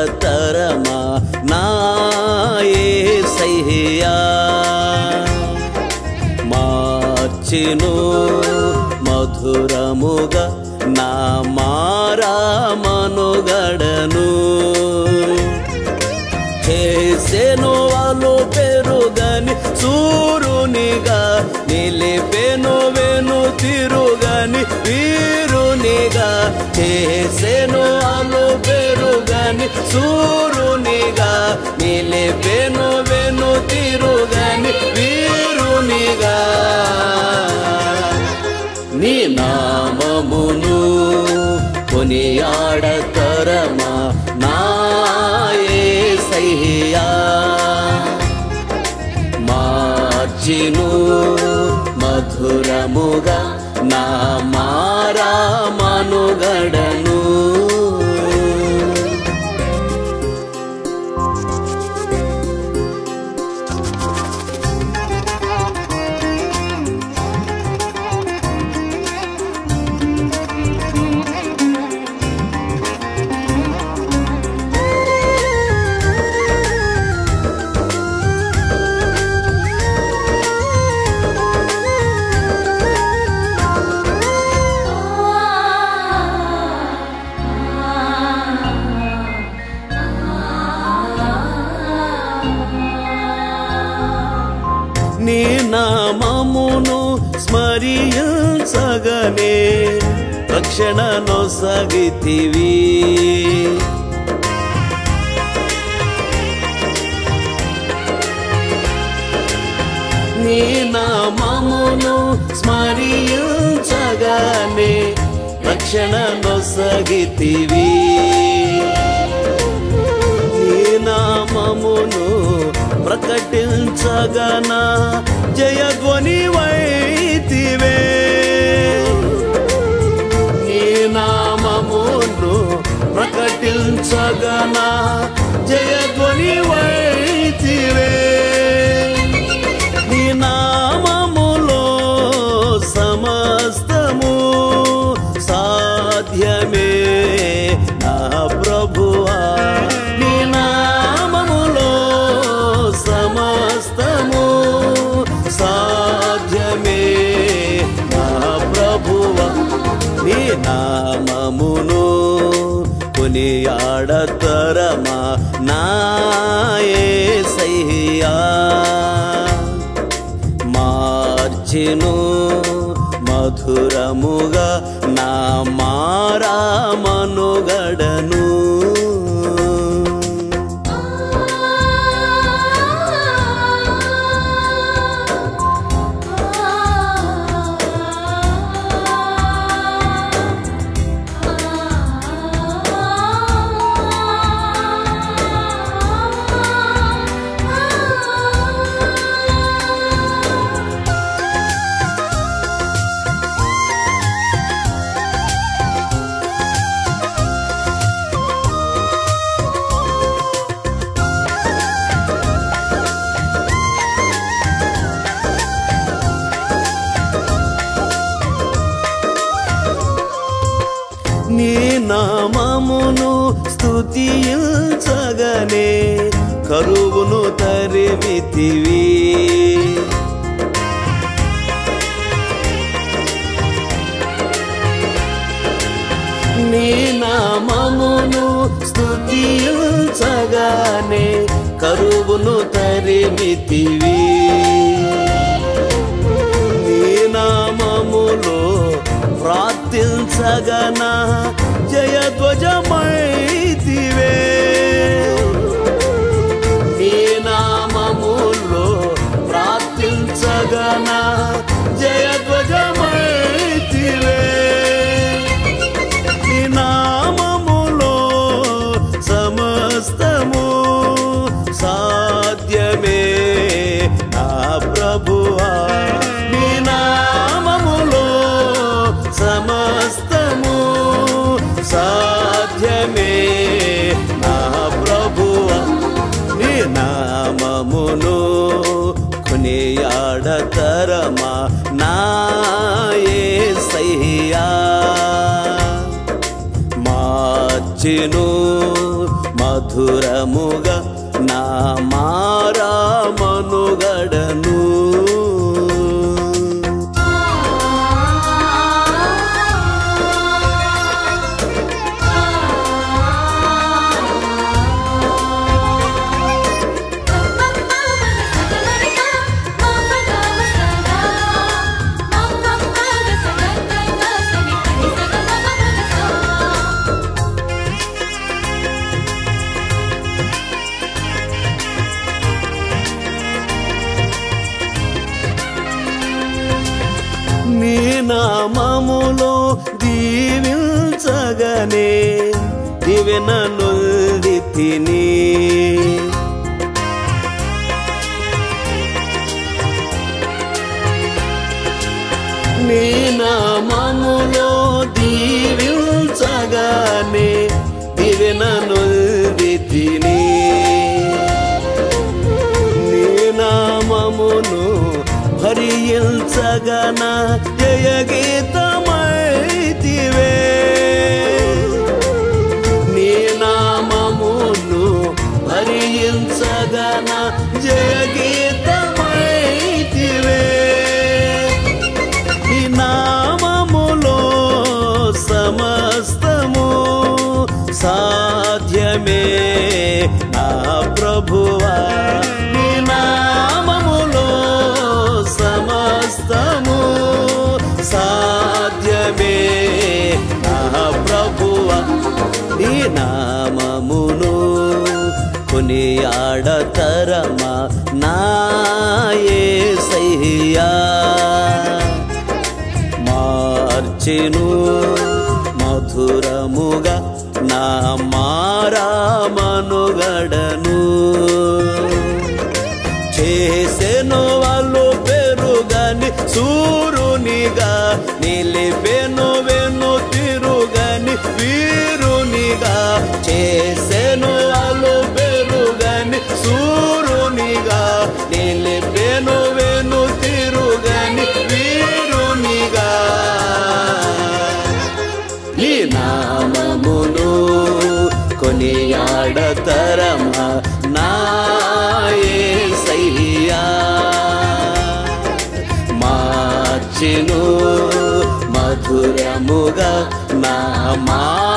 ఆడతరమా నాయసయ్యా మార్చిను మధురముగా నా మారామనుగడను చేసెను వాళ్ళు పెరుగని సూరునిగా నిలిపెను వెను తిరుగని వీరునిగా చేసెను వాళ్ళు పెరుగని సూరునిగా నిలిపెను వెను తిరుగని వీరునిగా నీ నామమును కొనియాడతరమా నాయసయ్యా మార్చిను మధురముగా నా మారామనుగడను నీ నామమును స్మరించగనే రక్షణ నొసగితివి నీ నామమును స్మరించగానే రక్షణ నొసగితివి నీ నామమును ప్రకటించగన జయధ్వని వైతివే నీ నామమును ప్రకటించగన జయధ్వని వైతివే నీ నామములో సమస్తము సాధ్యమే నా ప్రభువా నీ నామములో సమస్తము సాధ్యమే నా ప్రభువా నీ నామమును కొనియాడతరమా నాయసయ్యా మార్చిను మధురముగా నా మారామనుగడను నీ నామమును స్తుతించగనే కరువును తరిమితివి నీ నామమును స్తుతించగానే కరువును తరిమితివి నీ నామములో ప్రార్థించగన జయధ్వజమైతివే నీ నామములో ప్రార్థించగన జయధ్వజమైతివే నీ నామములో సమస్తము సాధ్యమే నా ప్రభువా నీ నామములో సమస్తము సాధ్యమే నా మధురముగా నా మారామనుగడను నీ నామములో దీవించగనే దివెన నొల్ది తిని నీ నామములో దీవించగానే దివెన నొల్ది తిని నీ నామమును హరించగన జయ గీతమైతివే నీ నామమును హరించగన జయ గీతమైతివే నీ నామములో సమస్తము సాధ్యమే నా ప్రభువా నీ నామములో సమస్తము సాధ్యమే నా ప్రభువా నీ నామమును కొనియాడతరమా నాయసయ్యా మార్చెను మధురముగా నా మారామనుగడను చేసెను వాళ్ళు పెరుగని సూరునిగా నిలిపెను వెను తిరుగని వీరునిగా చేసెను వాళ్ళు పెరుగని సూరునిగా నిలిపెను వెను తిరుగని వీరునిగా నీ నామమును కొనియాడతరమా నాయసయ్యా మార్చెను మధురముగా నా మా